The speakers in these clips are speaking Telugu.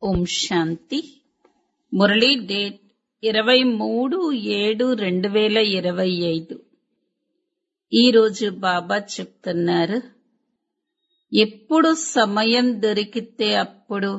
ఓం శాంతి మురళీ డేట్ ఇరవై మూడు ఏడు రెండు వేల ఇరవై ఐదు ఈరోజు బాబా చెప్తున్నారు ఎప్పుడు సమయం దొరికితే అప్పుడు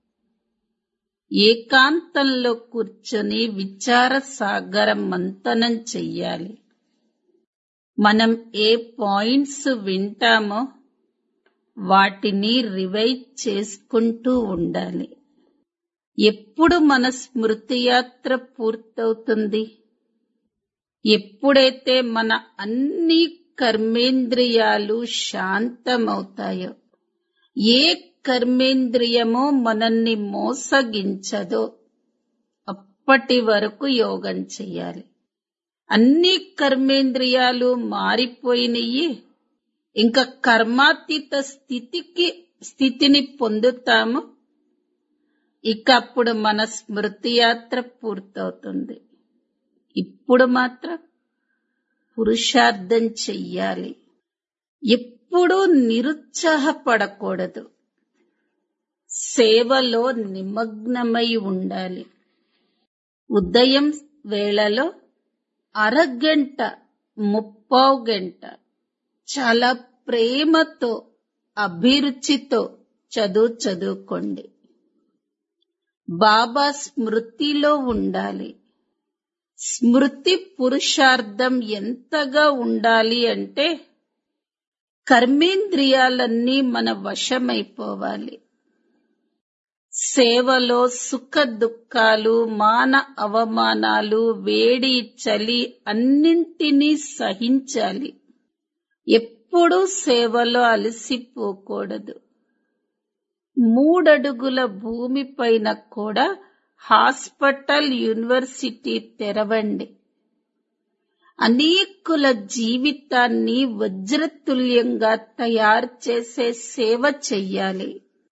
ఏకాంతంలో కూర్చొని విచార సాగర మంతనం చెయ్యాలి మనం ఏ పాయింట్స్ వింటామో వాటిని రివైజ్ చేసుకుంటూ ఉండాలి ఎప్పుడు మన స్మృతి యాత్ర పూర్తవుతుంది ఎప్పుడైతే మన అన్ని కర్మేంద్రియాలు శాంతమవుతాయో ఏ కర్మేంద్రియమో మనల్ని మోసగించదో అప్పటి వరకు యోగం చెయ్యాలి అన్ని కర్మేంద్రియాలు మారిపోయినయి ఇంకా కర్మాతీత స్థితికి స్థితిని పొందుతాము ఇక అప్పుడు మన స్మృతి యాత్ర పూర్తవుతుంది ఇప్పుడు మాత్రం పురుషార్థం చెయ్యాలి ఎప్పుడూ నిరుత్సాహపడకూడదు సేవలో నిమగ్నమై ఉండాలి ఉదయం వేళలో అరగంట ముప్పావు గంట చాలా ప్రేమతో అభిరుచితో చదువు చదువుకోండి బాబా స్మృతిలో ఉండాలి స్మృతి పురుషార్థం ఎంతగా ఉండాలి అంటే కర్మేంద్రియాలన్నీ మన వశమైపోవాలి సేవలో సుఖ దుఃఖాలు మాన అవమానాలు వేడి చలి అన్నింటినీ సహించాలి ఎప్పుడూ సేవలో అలసిపోకూడదు మూడడుగుల భూమిపైన కూడా హాస్పిటల్ యూనివర్సిటీ తెరవండి అనేకుల జీవితాన్ని వజ్రతుల్యంగా తయారు చేసే సేవ చెయ్యాలి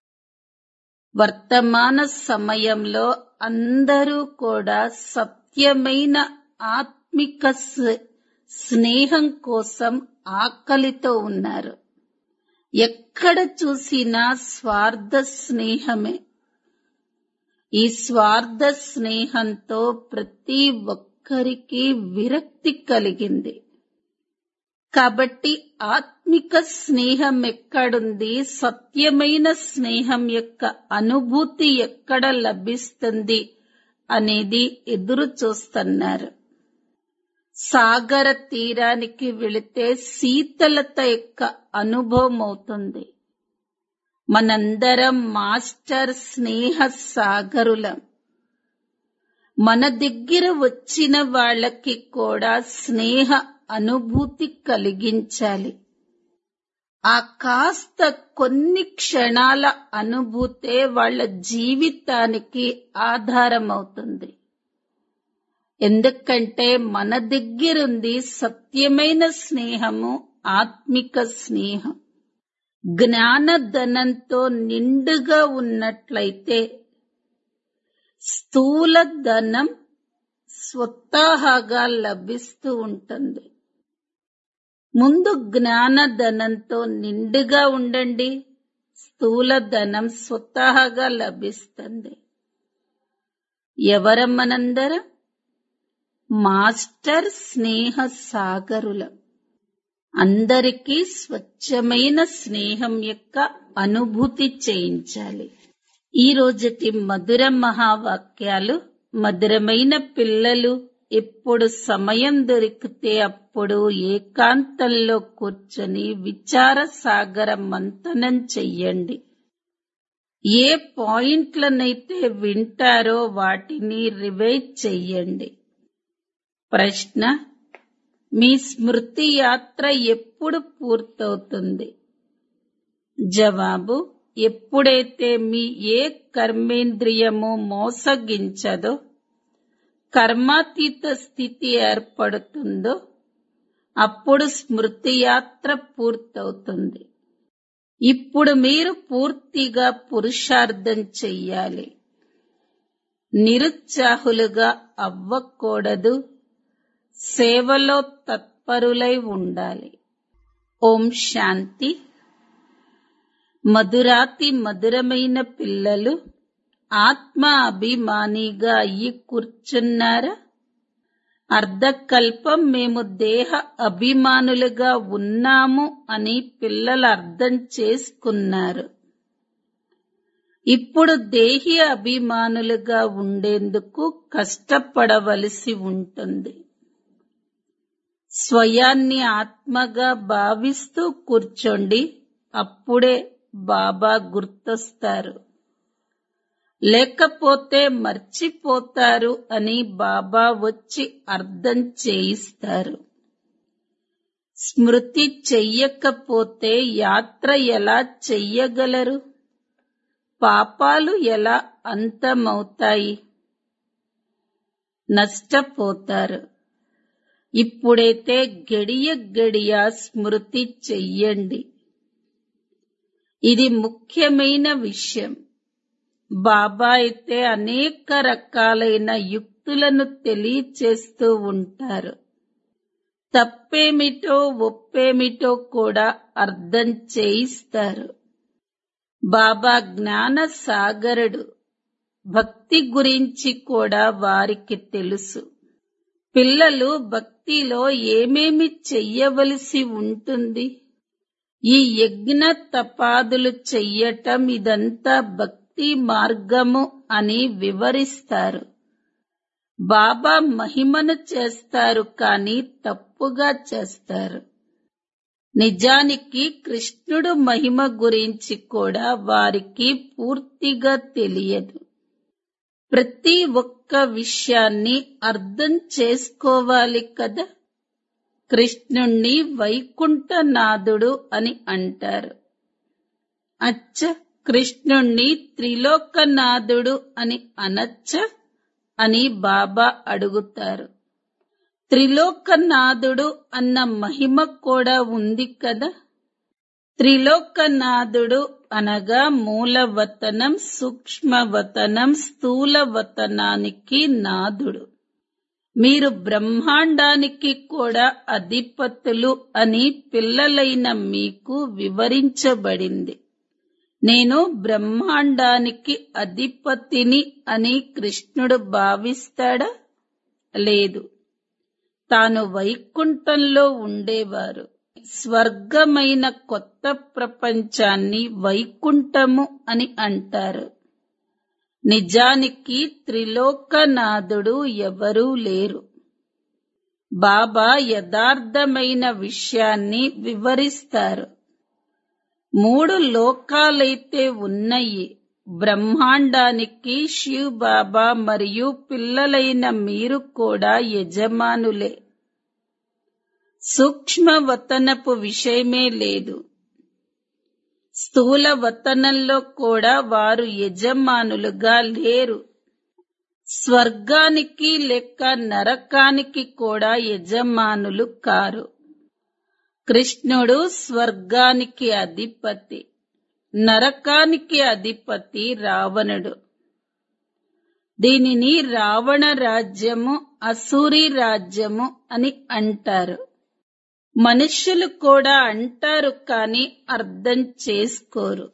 వర్తమాన సమయంలో అందరూ కూడా సత్యమైన ఆత్మిక స్నేహం కోసం ఆకలితో ఉన్నారు ఎక్కడ చూసినా స్వార్థ స్నేహమే ఈ స్వార్థ స్నేహంతో ప్రతి ఒక్కరికి విరక్తి కలిగింది కాబట్టి ఆత్మిక స్నేహం ఎక్కడుంది సత్యమైన స్నేహం యొక్క అనుభూతి ఎక్కడ లభిస్తుంది అనేది ఎదురు చూస్తున్నారు సాగర తీరానికి వెళితే శీతలత యొక్క అనుభవం అవుతుంది మనందరం మాస్టర్ స్నేహ సాగరులం మన దగ్గర వచ్చిన వాళ్ళకి కూడా స్నేహ అనుభూతి కలిగించాలి ఆ కాస్త కొన్ని క్షణాల అనుభూతే వాళ్ళ జీవితానికి ఆధారమవుతుంది ఎందుకంటే మన దగ్గరుంది సత్యమైన స్నేహము ఆత్మిక స్నేహం జ్ఞానధనంతో నిండుగా ఉన్నట్లయితే స్థూల ధనం స్వతహాగా లభిస్తూ ఉంటుంది ముందు జ్ఞానధనంతో నిండుగా ఉండండి స్థూల ధనం స్వతహాగా లభిస్తుంది ఎవరం మనందరం మాస్టర్ స్నేహ సాగరులం అందరికీ స్వచ్ఛమైన స్నేహం యొక్క అనుభూతి చేయించాలి ఈ రోజుటి మధుర మహావాక్యాలు మధురమైన పిల్లలు ఎప్పుడు సమయం దొరికితే అప్పుడు ఏకాంతంలో కూర్చొని విచార సాగర మంతనం చెయ్యండి ఏ పాయింట్లనైతే వింటారో వాటిని రివైజ్ చెయ్యండి ప్రశ్న మీ స్మృతి యాత్ర ఎప్పుడు పూర్తవుతుంది జవాబు ఎప్పుడైతే మీ ఏ కర్మేంద్రియము మోసగించదో కర్మాతీత స్థితి ఏర్పడుతుందో అప్పుడు స్మృతి యాత్ర పూర్తవుతుంది ఇప్పుడు మీరు పూర్తిగా పురుషార్థం చెయ్యాలి నిరుత్సాహులుగా అవ్వకూడదు సేవలో తత్పరులై ఉండాలి ఓం శాంతి మధురాతి మధురమైన పిల్లలు ఆత్మ అభిమానిగా అయ్యి కూర్చున్నారా అర్ధకల్పం మేము దేహ అభిమానులుగా ఉన్నాము అని పిల్లలు అర్థం చేసుకున్నారు ఇప్పుడు దేహి అభిమానులుగా ఉండేందుకు కష్టపడవలసి ఉంటుంది స్వయాన్ని ఆత్మగా భావిస్తూ కూర్చోండి అప్పుడే బాబా గుర్తొస్తారు లేకపోతే మర్చిపోతారు అని బాబా వచ్చి అర్థం చేయిస్తారు స్మృతి చెయ్యకపోతే యాత్ర ఎలా చెయ్యగలరు పాపాలు ఎలా అంతమవుతాయి నష్టపోతారు ఇప్పుడైతే గడియ గడియ స్మృతి చెయ్యండి ఇది ముఖ్యమైన విషయం బాబా అయితే అనేక రకాలైన యుక్తులను తెలియచేస్తూ ఉంటారు తప్పేమిటో ఒప్పేమిటో కూడా అర్థం చేయిస్తారు బాబా జ్ఞాన సాగరుడు భక్తి గురించి కూడా వారికి తెలుసు పిల్లలు భక్తిలో ఏమేమి చెయ్యవలసి ఉంటుంది ఈ యజ్ఞ తపాదులు చెయ్యటం ఇదంతా భక్తి మార్గము అని వివరిస్తారు బాబా మహిమను చేస్తారు కానీ తప్పుగా చేస్తారు నిజానికి కృష్ణుడు మహిమ గురించి కూడా వారికి పూర్తిగా తెలియదు ప్రతి ఒక్క విషయాన్ని అర్థం చేసుకోవాలి కదా కృష్ణుణ్ణి వైకుంఠనాథుడు అని అంటారు అచ్చ కృష్ణుణ్ణి త్రిలోకనాథుడు అని అనచ్చ అని బాబా అడుగుతారు త్రిలోకనాథుడు అన్న మహిమ కూడా ఉంది కదా త్రిలోకనాథుడు అనగా మూలవతనం సూక్ష్మవతనం స్థూలవతనానికి నాథుడు మీరు బ్రహ్మాండానికి కూడా అధిపతులు అని పిల్లలైన మీకు వివరించబడింది నేను బ్రహ్మాండానికి అధిపతిని అని కృష్ణుడు భావిస్తాడా లేదు తాను వైకుంఠంలో ఉండేవారు స్వర్గమైన కొత్త ప్రపంచాన్ని వైకుంఠము అని అంటారు నిజానికి త్రిలోకనాథుడు ఎవరూ లేరు బాబా యథార్థమైన విషయాన్ని వివరిస్తారు మూడు లోకాలైతే ఉన్నాయి బ్రహ్మాండానికి శివ్ బాబా మరియు పిల్లలైన మీరు కూడా యజమానులే సూక్ష్మ వతనపు విషయమే లేదు స్థూల వతనంలో కూడా వారు యజమానులుగా లేరు స్వర్గానికి లేక నరకానికి కూడా యజమానులు కారు కృష్ణుడు స్వర్గానికి అధిపతి నరకానికి అధిపతి రావణుడు దీనిని రావణ రాజ్యము అసూరి రాజ్యము అని అంటారు మనుష్యులు కూడా అంటారు కాని అర్థం చేసుకోరు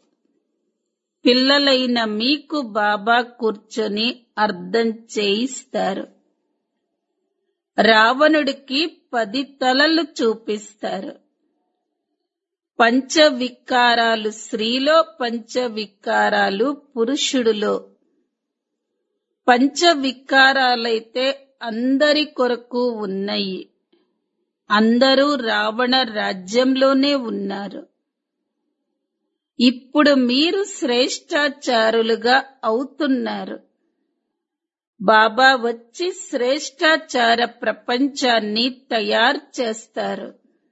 పిల్లలైన మీకు బాబా కూర్చొని అర్థం చేయిస్తారు రావణుడికి పది తలలు చూపిస్తారు పంచవికారాలు స్త్రీలో పంచవికారాలు పురుషుడిలో పంచవికారాలైతే అందరి కొరకు ఉన్నాయి అందరూ రావణ రాజ్యంలోనే ఉన్నారు ఇప్పుడు మీరు శ్రేష్టాచారులుగా అవుతున్నారు బాబా వచ్చి శ్రేష్టాచార ప్రపంచాన్ని తయారు చేస్తారు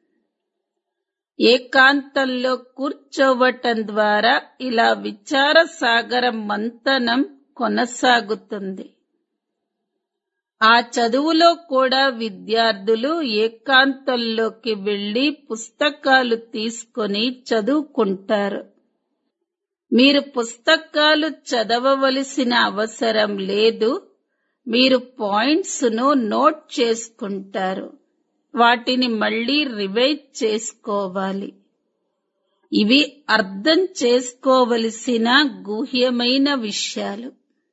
ఏకాంతంలో కూర్చోవటం ద్వారా ఇలా విచార సాగర మంతనం కొనసాగుతుంది ఆ చదువులో కూడా విద్యార్థులు ఏకాంతంలోకి వెళ్లి పుస్తకాలు తీసుకొని చదువుకుంటారు మీరు పుస్తకాలు చదవవలసిన అవసరం లేదు మీరు పాయింట్స్ ను నోట్ చేసుకుంటారు వాటిని మళ్ళీ రివైజ్ చేసుకోవాలి ఇవి అర్థం చేసుకోవలసిన గుహ్యమైన విషయాలు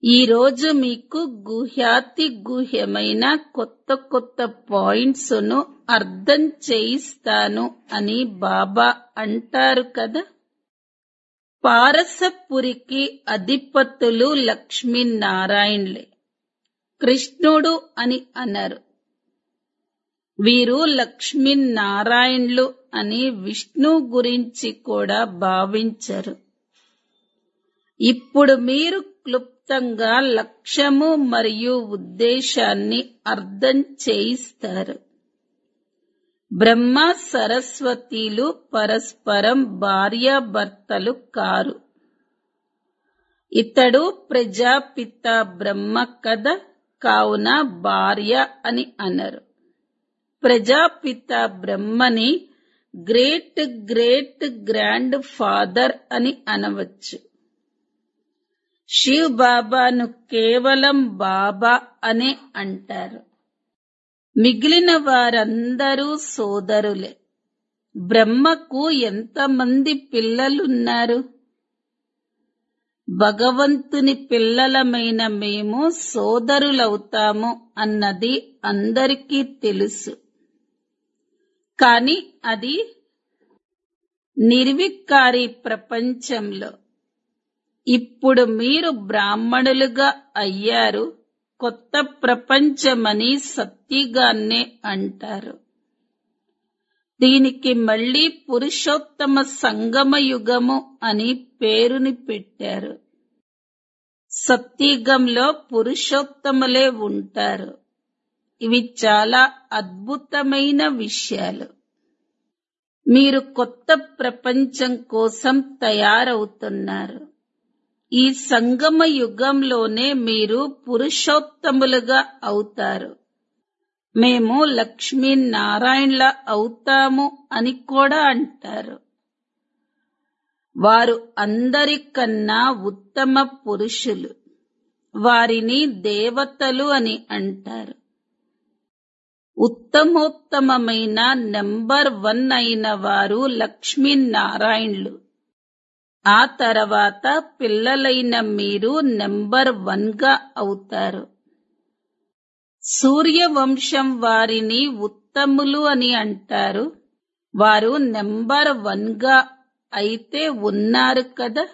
ఈ రోజు మీకు గుహ్యాతి గుహ్యమైన కొత్త కొత్త పాయింట్స్ ను అర్థం చేయిస్తాను అని బాబా అంటారు కదా పారసపురికి అధిపతులు లక్ష్మీనారాయణలే కృష్ణుడు అని అన్నారు వీరు లక్ష్మీనారాయణులు అని విష్ణు గురించి కూడా భావించరు ఇప్పుడు మీరు క్లుప్తంగా లక్ష్యము మరియు ఉద్దేశాన్ని అర్థం చేయిస్తారు బ్రహ్మ సరస్వతీలు పరస్పరం భార్యాభర్తలు కారు ఇతడు ప్రజాపిత బ్రహ్మ కథ కావున భార్య అని అనరు ప్రజాపిత బ్రహ్మని గ్రేట్ గ్రేట్ గ్రాండ్ ఫాదర్ అని అనవచ్చు శివ్ బాబాను కేవలం బాబా అనే అంటారు మిగిలిన వారందరూ సోదరులే బ్రహ్మకు ఎంతమంది పిల్లలున్నారు భగవంతుని పిల్లలమైన మేము సోదరులవుతాము అన్నది అందరికీ తెలుసు కాని అది నిర్వికారి ప్రపంచంలో ఇప్పుడు మీరు బ్రాహ్మణులుగా అయ్యారు కొత్త ప్రపంచమని సత్తిగానే అంటారు దీనికి మళ్ళీ పురుషోత్తమ సంగమ యుగము అని పేరుని పెట్టారు సత్యుగంలో పురుషోత్తములే ఉంటారు ఇవి చాలా అద్భుతమైన విషయాలు మీరు కొత్త ప్రపంచం కోసం తయారవుతున్నారు ఈ సంగమ యుగంలోనే మీరు పురుషోత్తములుగా అవుతారు మేము లక్ష్మీనారాయణల అవుతాము అని కూడా అంటారు వారు అందరికన్నా ఉత్తమ పురుషులు వారిని దేవతలు అని అంటారు ఉత్తమోత్తమమైన నెంబర్ వన్ అయిన వారు లక్ష్మీనారాయణులు ఆ తర్వాత పిల్లలైన మీరు నెంబర్ వన్ గా అవుతారు సూర్యవంశం వారిని ఉత్తములు అని అంటారు వారు నెంబర్ వన్ గా అయితే ఉన్నారు కదా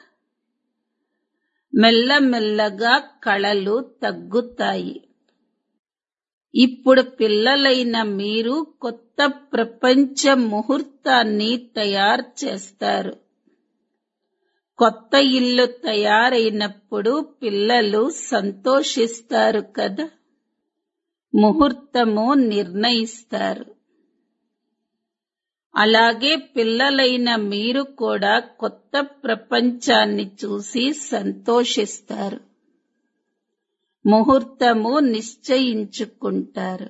మెల్లమెల్లగా కళలు తగ్గుతాయి ఇప్పుడు పిల్లలైన మీరు కొత్త ప్రపంచ ముహూర్తాన్ని తయారు చేస్తారు కొత్త ఇల్లు తయారైనప్పుడు పిల్లలు సంతోషిస్తారు కదా ముహూర్తము నిర్ణయిస్తారు అలాగే పిల్లలైన మీరు కూడా కొత్త ప్రపంచాన్ని చూసి సంతోషిస్తారు ముహూర్తము నిశ్చయించుకుంటారు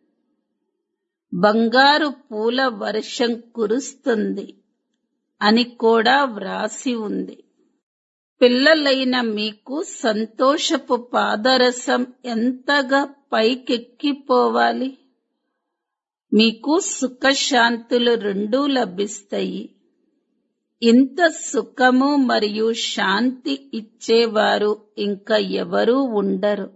బంగారు పూల వర్షం కురుస్తుంది అని కూడా వ్రాసి ఉంది పిల్లలైన మీకు సంతోషపు పాదరసం ఎంతగా పైకెక్కిపోవాలి మీకు సుఖశాంతులు రెండూ లభిస్తాయి ఇంత సుఖము మరియు శాంతి ఇచ్చేవారు ఇంకా ఎవరూ ఉండరు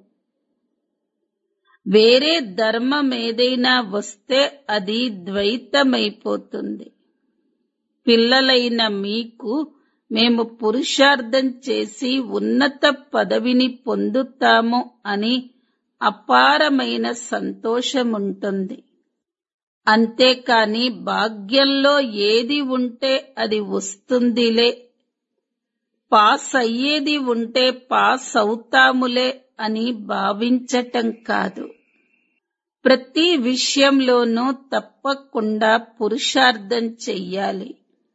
వేరే ధర్మం ఏదైనా వస్తే అది ద్వైతమైపోతుంది పిల్లలైన మీకు మేము పురుషార్థం చేసి ఉన్నత పదవిని పొందుతాము అని అపారమైన సంతోషముంటుంది అంతేకాని భాగ్యంలో ఏది ఉంటే అది వస్తుందిలే పాస్ అయ్యేది ఉంటే పాస్ అవుతాములే అని భావించటం కాదు ప్రతి విషయంలోనూ తప్పకుండా పురుషార్థం చెయ్యాలి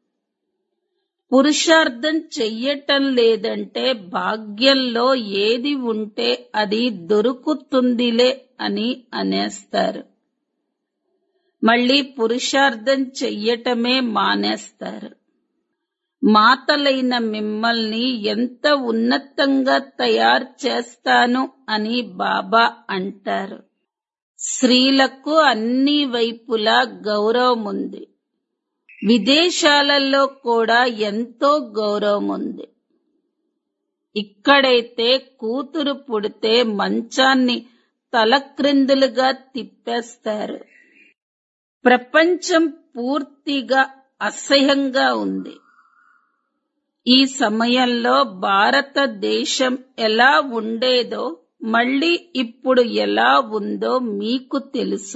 పురుషార్థం చెయ్యటం లేదంటే భాగ్యంలో ఏది ఉంటే అది దొరుకుతుందిలే అని అనేస్తారు మళ్ళీ పురుషార్థం చెయ్యటమే మానేస్తారు మాతలైన మిమ్మల్ని ఎంత ఉన్నతంగా తయారు చేస్తాను అని బాబా అంటారు స్త్రీలకు అన్ని వైపులా గౌరవం ఉంది విదేశాలలో కూడా ఎంతో గౌరవం ఉంది ఇక్కడైతే కూతురు పుడితే మంచాన్ని తలక్రిందులుగా తిప్పేస్తారు ప్రపంచం పూర్తిగా అసహ్యంగా ఉంది ఈ సమయంలో భారతదేశం ఎలా ఉండేదో మళ్ళీ ఇప్పుడు ఎలా ఉందో మీకు తెలుసు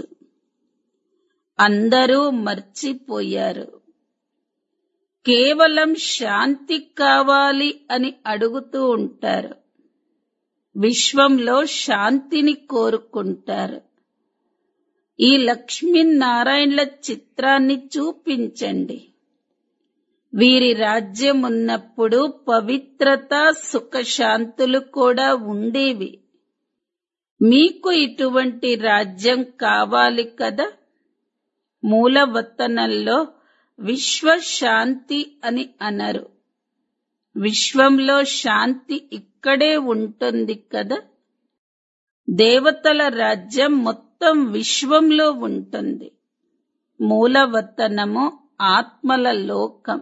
అందరూ మర్చిపోయారు కేవలం శాంతి కావాలి అని అడుగుతూ ఉంటారు విశ్వంలో శాంతిని కోరుకుంటారు ఈ లక్ష్మీనారాయణల చిత్రాన్ని చూపించండి వీరి రాజ్యం ఉన్నప్పుడు పవిత్రత సుఖశాంతులు కూడా ఉండేవి మీకు ఇటువంటి రాజ్యం కావాలి కదా మూలవతనంలో విశ్వశాంతి అని అనరు విశ్వంలో శాంతి ఇక్కడే ఉంటుంది కదా దేవతల రాజ్యం మొత్తం విశ్వంలో ఉంటుంది మూలవతనము ఆత్మల లోకం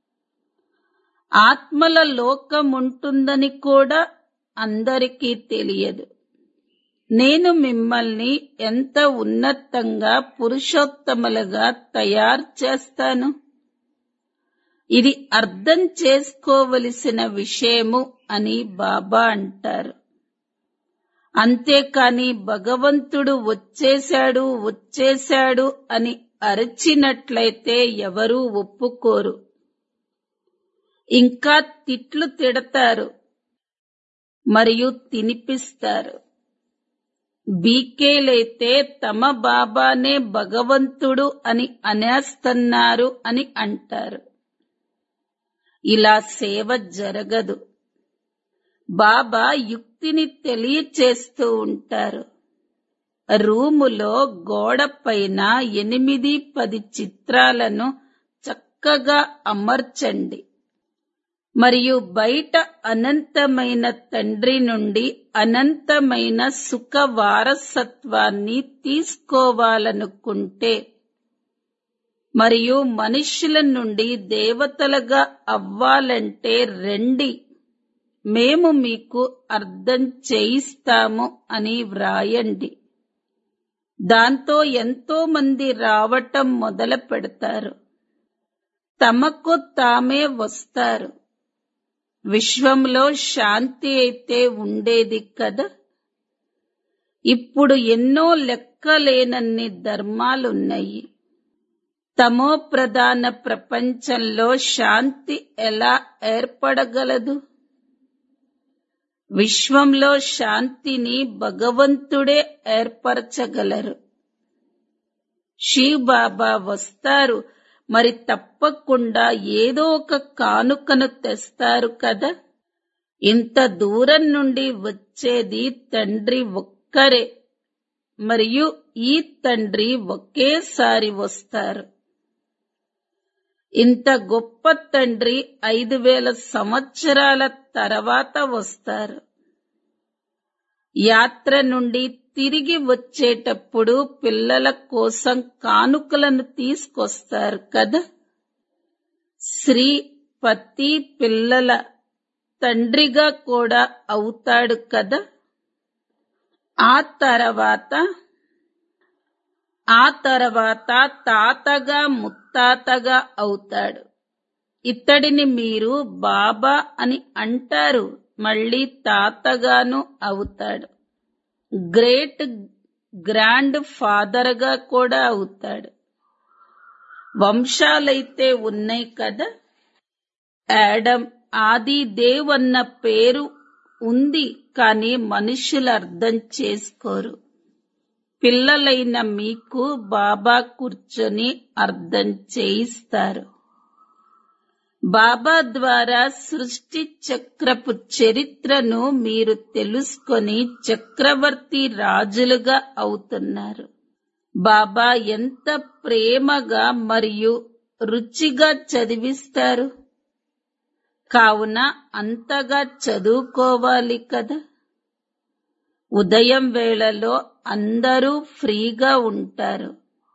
ఆత్మల లోకం ఉంటుందని కూడా అందరికీ తెలియదు నేను మిమ్మల్ని ఎంత ఉన్నతంగా పురుషోత్తములుగా తయారు చేస్తాను ఇది అర్థం చేసుకోవలసిన విషయము అని బాబా అంటారు అంతేకాని భగవంతుడు వచ్చేశాడు వచ్చేశాడు అని అరచినట్లయితే ఎవరూ ఒప్పుకోరు ఇంకా తిట్లు తిడతారు మరియు తినిపిస్తారు బీకేలైతే తమ బాబానే భగవంతుడు అని అనేస్తున్నారు అని అంటారు ఇలా సేవ జరగదు బాబా యుక్తిని తెలియచేస్తూ ఉంటారు రూములో గోడ పైన ఎనిమిది పది చిత్రాలను చక్కగా అమర్చండి మరియు బయట అనంతమైన తండ్రి నుండి అనంతమైన సుఖ వారసత్వాన్ని తీసుకోవాలనుకుంటే మరియు మనుష్యుల నుండి దేవతలుగా అవ్వాలంటే రండి మేము మీకు అర్థం చేయిస్తాము అని వ్రాయండి దాంతో ఎంతో మంది రావటం మొదలు పెడతారు తమకు తామే వస్తారు విశ్వంలో శాంతి అయితే ఉండేది కదా ఇప్పుడు ఎన్నో లెక్కలేనన్ని ధర్మాలున్నాయి తమో ప్రధాన ప్రపంచంలో శాంతి ఎలా ఏర్పడగలదు విశ్వంలో శాంతిని భగవంతుడే ఏర్పరచగలరు శివ్ బాబా వస్తారు మరి తప్పకుండా ఏదో ఒక కానుకను తెస్తారు కదా ఇంత దూరం నుండి వచ్చేది తండ్రి ఒక్కరే మరియు ఈ తండ్రి ఒకేసారి వస్తారు ఇంత గొప్ప తండ్రి ఐదు వేల సంవత్సరాల తర్వాత వస్తారు యాత్ర నుండి తిరిగి వచ్చేటప్పుడు పిల్లల కోసం కానుకలను తీసుకొస్తారు కదా శ్రీ పతి పిల్లల తండ్రిగా కూడా అవుతాడు కదా ఆ తర్వాత ఆ తర్వాత తాతగా ముత్తాతగా అవుతాడు ఇతడిని మీరు బాబా అని అంటారు మళ్ళీ తాతగాను అవుతాడు గ్రేట్ గ్రాండ్ ఫాదర్ గా కూడా అవుతాడు వంశాలైతే ఉన్నాయి కదా యాడమ్ ఆది దేవ్ అన్న పేరు ఉంది కానీ మనుషులు అర్థం చేసుకోరు పిల్లలైన మీకు బాబా కూర్చొని అర్థం చేయిస్తారు బాబా ద్వారా సృష్టి చక్రపు చరిత్రను మీరు తెలుసుకొని చక్రవర్తి రాజులుగా అవుతున్నారు బాబా ఎంత ప్రేమగా మరియు రుచిగా చదివిస్తారు కావున అంతగా చదువుకోవాలి కదా ఉదయం వేళలో అందరూ ఫ్రీగా ఉంటారు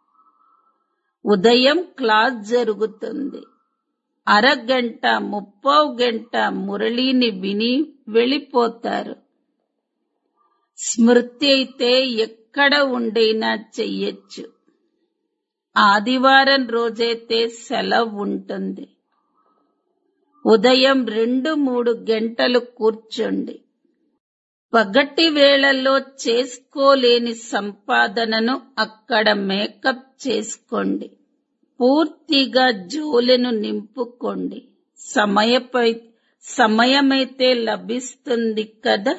ఉదయం క్లాస్ జరుగుతుంది అరగంట ముప్పావు గంట మురళిని విని వెళ్ళిపోతారు స్మృతి అయితే ఎక్కడ ఉండైనా చెయ్యొచ్చు ఆదివారం రోజైతే సెలవు ఉంటుంది ఉదయం రెండు మూడు గంటలు కూర్చోండి పగటి వేళల్లో చేసుకోలేని సంపాదనను అక్కడ మేకప్ చేసుకోండి పూర్తిగా జోలెను నింపుకోండి సమయపై సమయమైతే లభిస్తుంది కదా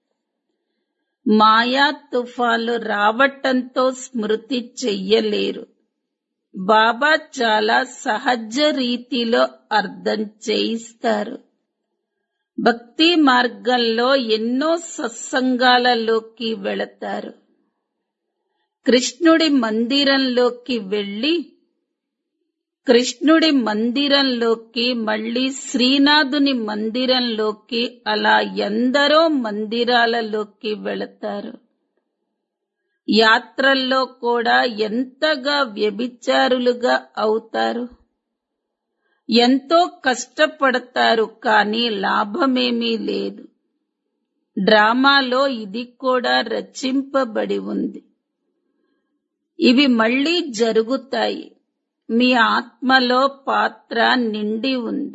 మాయా తుఫాలు రావటంతో స్మృతి చెయ్యలేరు బాబా చాలా సహజ రీతిలో అర్థం చేయిస్తారు భక్తి మార్గంలో ఎన్నో సత్సంగాలలోకి వెళతారు కృష్ణుడి మందిరంలోకి వెళ్ళి కృష్ణుడి మందిరంలోకి మళ్ళీ శ్రీనాథుని మందిరంలోకి అలా ఎందరో మందిరాలలోకి వెళతారు యాత్రల్లో కూడా ఎంతగా వ్యభిచారులుగా అవుతారు ఎంతో కష్టపడతారు కానీ లాభమేమీ లేదు డ్రామాలో ఇది కూడా రచింపబడి ఉంది ఇవి మళ్ళీ జరుగుతాయి మీ ఆత్మలో పాత్ర నిండి ఉంది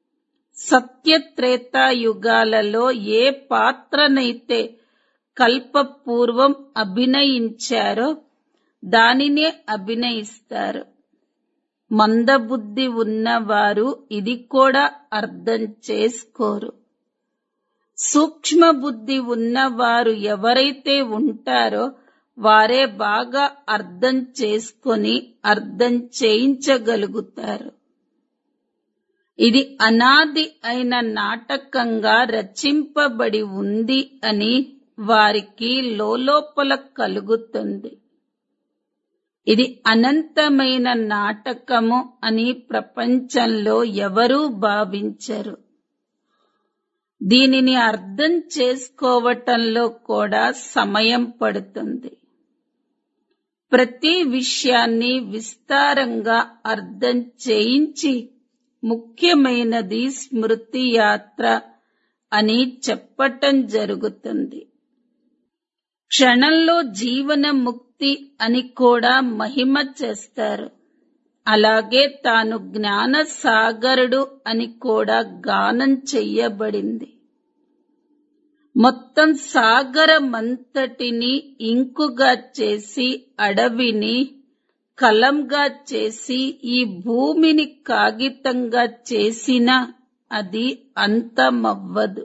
సత్యత్రేతాయుగాలలో ఏ పాత్రనైతే కల్పపూర్వం అభినయించారో దానినే అభినయిస్తారు మందబుద్ధి ఉన్నవారు ఇది కూడా అర్థం చేసుకోరు సూక్ష్మ బుద్ధి ఉన్నవారు ఎవరైతే ఉంటారో వారే బాగా అర్థం చేసుకొని అర్థం చేయించగలుగుతారు ఇది అనాది అయిన నాటకంగా రచింపబడి ఉంది అని వారికి లోపల కలుగుతుంది ఇది అనంతమైన నాటకము అని ప్రపంచంలో ఎవరూ భావించరు దీనిని అర్థం చేసుకోవటంలో కూడా సమయం పడుతుంది ప్రతి విషయాన్ని విస్తారంగా అర్థం చేయించి ముఖ్యమైనది స్మృతి యాత్ర అని చెప్పటం జరుగుతుంది క్షణంలో జీవన ముక్తి అని కూడా మహిమ చేస్తారు అలాగే తాను జ్ఞాన సాగరుడు అని కూడా గానం చెయ్యబడింది మొత్తం సాగరమంతటిని ఇంకుగా చేసి అడవిని కలంగా చేసి ఈ భూమిని కాగితంగా చేసిన అది అంతమవ్వదు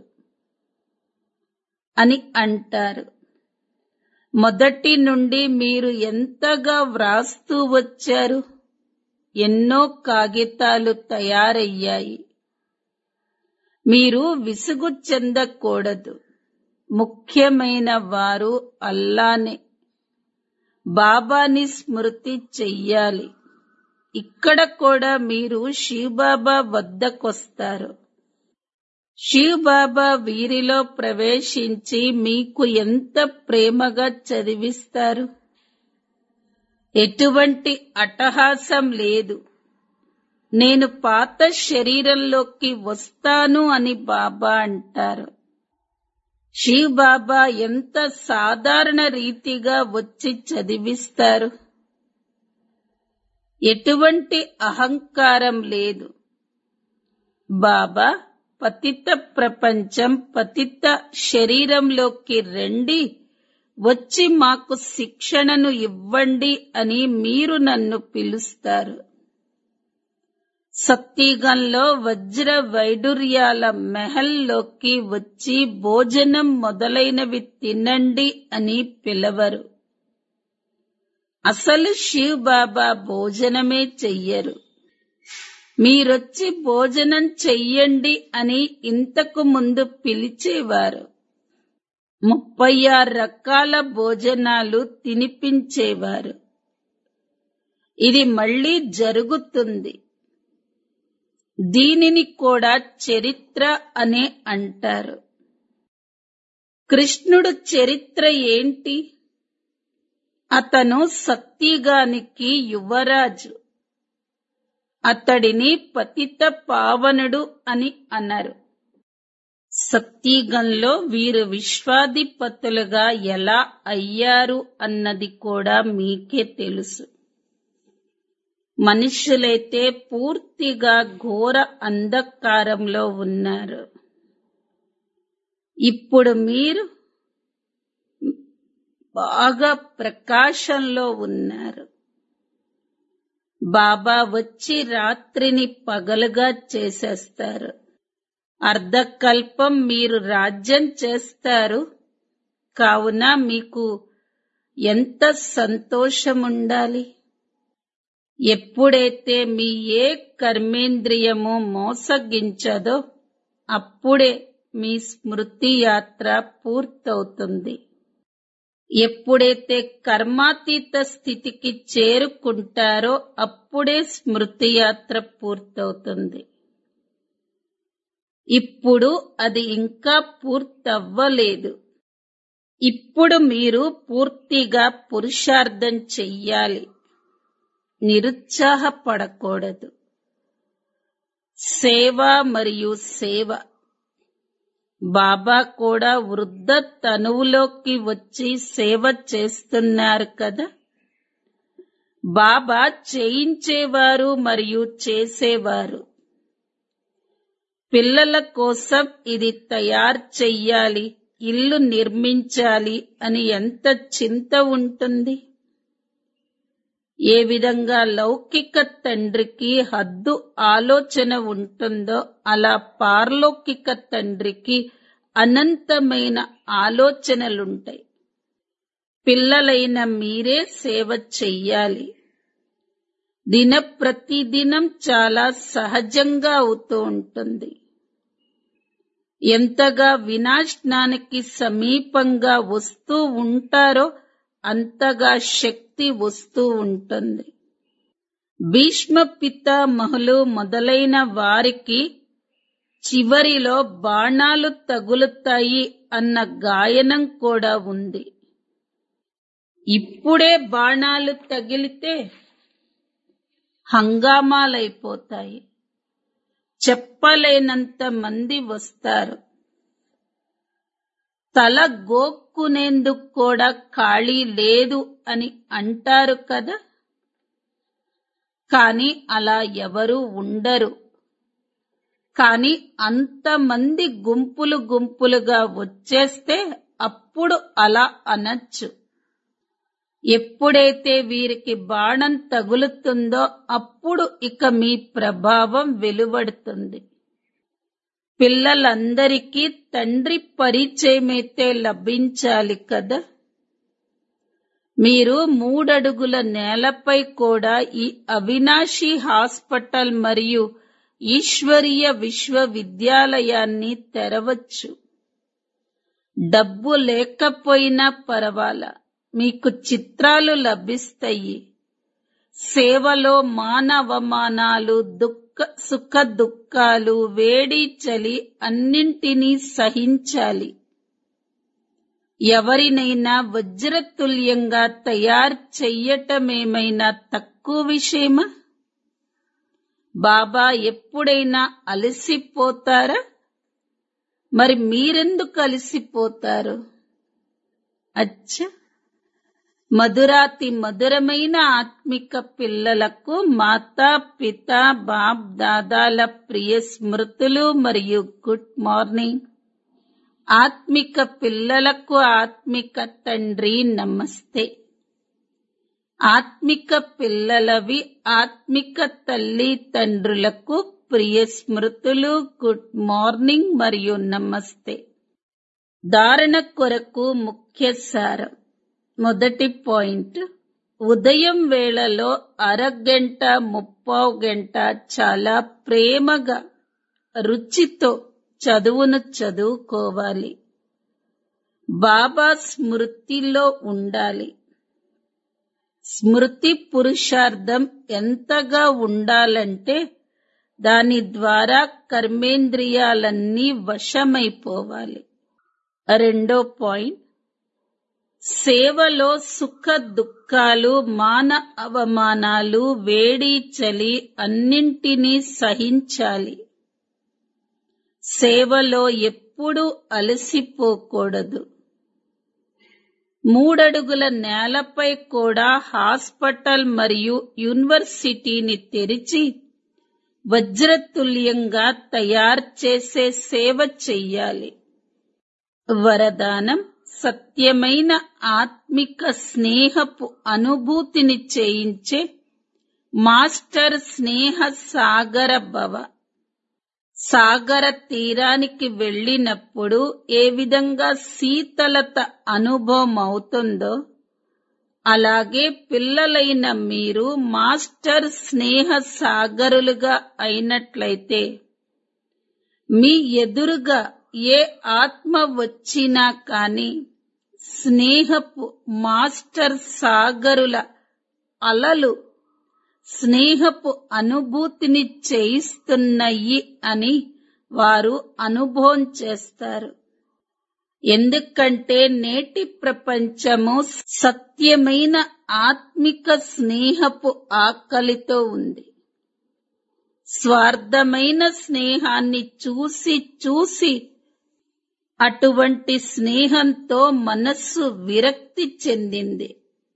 అని అంటారు మొదటి నుండి మీరు ఎంతగా వ్రాస్తూ వచ్చారు ఎన్నో కాగితాలు తయారయ్యాయి మీరు విసుగు చెందకూడదు ముఖ్యమైన వారు అల్లానే బాబాని స్మృతి చెయ్యాలి ఇక్కడ కూడా మీరు శివబాబా వద్దకొస్తారు శివబాబా వీరిలో ప్రవేశించి మీకు ఎంత ప్రేమగా చదివిస్తారు ఎటువంటి అట్టహాసం లేదు నేను పాత శరీరంలోకి వస్తాను అని బాబా అంటారు శివ్ బాబా ఎంత సాధారణ రీతిగా వచ్చి చదివిస్తారు ఎటువంటి అహంకారం లేదు బాబా పతిత ప్రపంచం పతిత శరీరంలోకి రండి వచ్చి మాకు శిక్షణను ఇవ్వండి అని మీరు నన్ను పిలుస్తారు సత్యగంలో వజ్ర వైడూర్యాల మెహల్లోకి వచ్చి భోజనం మొదలైనవి తినండి అని పిలవరు అసలు శివ్ బాబా భోజనమే చెయ్యరు మీరొచ్చి భోజనం చెయ్యండి అని ఇంతకు ముందు పిలిచేవారు ముప్పై ఆరు రకాల భోజనాలు తినిపించేవారు ఇది మళ్ళీ జరుగుతుంది దీనిని కూడా చరిత్ర అనే అంటారు కృష్ణుడు చరిత్ర ఏంటి అతను సత్యగానికి యువరాజు అతడిని పతిత పావనుడు అని అన్నారు సత్యగంలో వీరు విశ్వాధిపతులుగా ఎలా అయ్యారు అన్నది కూడా మీకే తెలుసు మనుషులైతే పూర్తిగా ఘోర అంధకారంలో ఉన్నారు ఇప్పుడు మీరు బాగా ప్రకాశంలో ఉన్నారు బాబా వచ్చి రాత్రిని పగలుగా చేసేస్తారు అర్ధకల్పం మీరు రాజ్యం చేస్తారు కావున మీకు ఎంత సంతోషం ఉండాలి ఎప్పుడైతే మీ ఏ కర్మేంద్రియము మోసగించదో అప్పుడే మీ స్మృతి యాత్ర పూర్తవుతుంది ఎప్పుడైతే కర్మాతీత స్థితికి చేరుకుంటారో అప్పుడే స్మృతి యాత్ర పూర్తవుతుంది ఇప్పుడు అది ఇంకా పూర్తవ్వలేదు ఇప్పుడు మీరు పూర్తిగా పురుషార్థం చెయ్యాలి నిరుత్సాహపడకూడదు సేవ మరియు సేవ బాబా కూడా వృద్ధ తనువులోకి వచ్చి సేవ చేస్తున్నారు కదా బాబా చేయించేవారు మరియు చేసేవారు పిల్లల కోసం ఇది తయారు చెయ్యాలి ఇల్లు నిర్మించాలి అని ఎంత చింత ఉంటుంది ఏ విధంగా లౌకిక తండ్రికి హద్దు ఆలోచన ఉంటుందో అలా పారలౌకిక తండ్రికి అనంతమైన ఆలోచనలుంటాయి పిల్లలైన మీరే సేవ చెయ్యాలి దిన ప్రతిదినం చాలా సహజంగా అవుతూ ఉంటుంది ఎంతగా వినాశనానికి సమీపంగా వస్తూ ఉంటారో అంతగా శక్తి వస్తూ ఉంటుంది భీష్మ పితామహులు మొదలైన వారికి చివరిలో బాణాలు తగులుతాయి అన్న గాయనం కూడా ఉంది ఇప్పుడే బాణాలు తగిలితే హంగామాలైపోతాయి చెప్పలేనంత మంది వస్తారు తల గోక్కునేందుకు కూడా ఖాళీ లేదు అని అంటారు కదా కాని అలా ఎవరు ఉండరు కాని అంతమంది గుంపులు గుంపులుగా వచ్చేస్తే అప్పుడు అలా అనొచ్చు ఎప్పుడైతే వీరికి బాణం తగులుతుందో అప్పుడు ఇక మీ ప్రభావం వెలువడుతుంది పిల్లలందరికీ తండ్రి పరిచయమైతే లభించాలి కదా మీరు మూడడుగుల నేలపై కూడా ఈ అవినాశి హాస్పిటల్ మరియు ఈశ్వరీయ విశ్వవిద్యాలయాన్ని తెరవచ్చు డబ్బు లేకపోయినా పర్వాలా మీకు చిత్రాలు లభిస్తాయి సేవలో మానవమానాలు దుఃఖ సుఖ దుఃఖాలు వేడి చలి అన్నింటినీ సహించాలి ఎవరినైనా వజ్రతుల్యంగా తయారు చెయ్యటమేమైనా తక్కువ విషయమా బాబా ఎప్పుడైనా అలసిపోతారా మరి మీరెందుకు అలసిపోతారు అచ్చా మధురాతి మధురమైన ఆత్మిక పిల్లలకు మాతా పిత బాప్ దాదాల ప్రియ స్మృతులు మరియు గుడ్ మార్నింగ్ ఆత్మిక పిల్లలకు ఆత్మిక తండ్రి నమస్తే ఆత్మిక పిల్లలవి ఆత్మిక తల్లి తండ్రులకు ప్రియ స్మృతులు గుడ్ మార్నింగ్ మరియు నమస్తే ధారణ కొరకు ముఖ్య సారం మొదటి పాయింట్ ఉదయం వేళలో అరగంట ముప్పావు గంట చాలా ప్రేమగా రుచితో చదువును చదువుకోవాలి బాబా స్మృతిలో ఉండాలి స్మృతి పురుషార్థం ఎంతగా ఉండాలంటే దాని ద్వారా కర్మేంద్రియాలన్నీ వశమైపోవాలి రెండో పాయింట్ సేవలో సుఖ దుఃఖాలు మాన అవమానాలు వేడి చలి అన్నింటినీ సహించాలి సేవలో ఎప్పుడూ అలసిపోకూడదు మూడడుగుల నేలపై కూడా హాస్పిటల్ మరియు యూనివర్సిటీని తెరిచి వజ్రతుల్యంగా తయారు చేసే సేవ చెయ్యాలి వరదానం సత్యమైన ఆత్మిక స్నేహపు అనుభూతిని చేయించే మాస్టర్ స్నేహ సాగర భవ సాగర తీరానికి వెళ్ళినప్పుడు ఏ విధంగా శీతలత అనుభవం అవుతుందో అలాగే పిల్లలైన మీరు మాస్టర్ స్నేహ సాగరులుగా అయినట్లయితే మీ ఎదురుగా ఏ ఆత్మ వచ్చినా కాని స్నేహపు మాస్టర్ సాగరుల అలలు స్నేహపు అనుభూతిని చేయిస్తున్నాయి అని వారు అనుభవం చేస్తారు ఎందుకంటే నేటి ప్రపంచము సత్యమైన ఆత్మిక స్నేహపు ఆకలితో ఉంది స్వార్థమైన స్నేహాన్ని చూసి చూసి అటువంటి స్నేహంతో మనస్సు విరక్తి చెందింది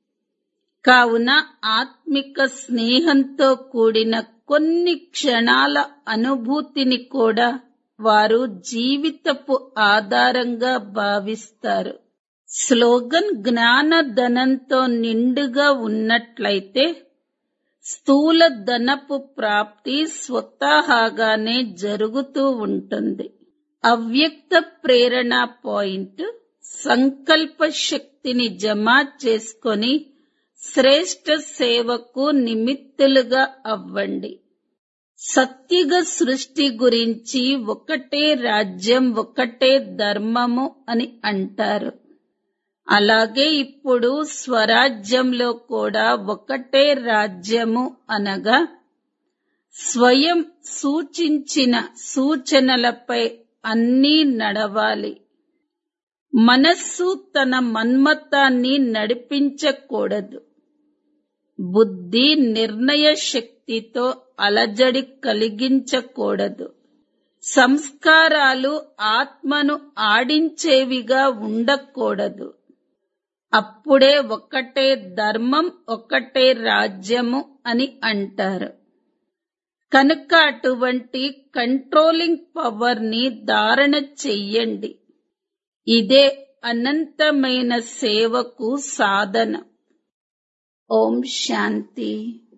కావున ఆత్మిక స్నేహంతో కూడిన కొన్ని క్షణాల అనుభూతిని కూడా వారు జీవితపు ఆధారంగా భావిస్తారు స్లోగన్ జ్ఞాన ధనంతో నిండుగా ఉన్నట్లయితే స్థూల ధనపు ప్రాప్తి స్వతహాగానే జరుగుతూ ఉంటుంది అవ్యక్త ప్రేరణ పాయింట్ సంకల్ప శక్తిని జమ చేసుకొని శ్రేష్ట సేవకు నిమిత్తులుగా అవ్వండి సత్యుగ సృష్టి గురించి ఒకటే రాజ్యం ఒకటే ధర్మము అని అంటారు అలాగే ఇప్పుడు స్వరాజ్యంలో కూడా ఒకటే రాజ్యము అనగా స్వయం సూచించిన సూచనలపై అన్నీ నడవాలి మనస్సు తన మన్మతాన్ని నడిపించకూడదు బుద్ధి నిర్ణయ శక్తితో అలజడి కలిగించకూడదు సంస్కారాలు ఆత్మను ఆడించేవిగా ఉండకూడదు అప్పుడే ఒక్కటే ధర్మం ఒక్కటే రాజ్యము అని అంటారు కనుక అటువంటి కంట్రోలింగ్ పవర్ ని ధారణ చెయ్యండి ఇదే అనంతమైన సేవకు సాధన ఓం శాంతి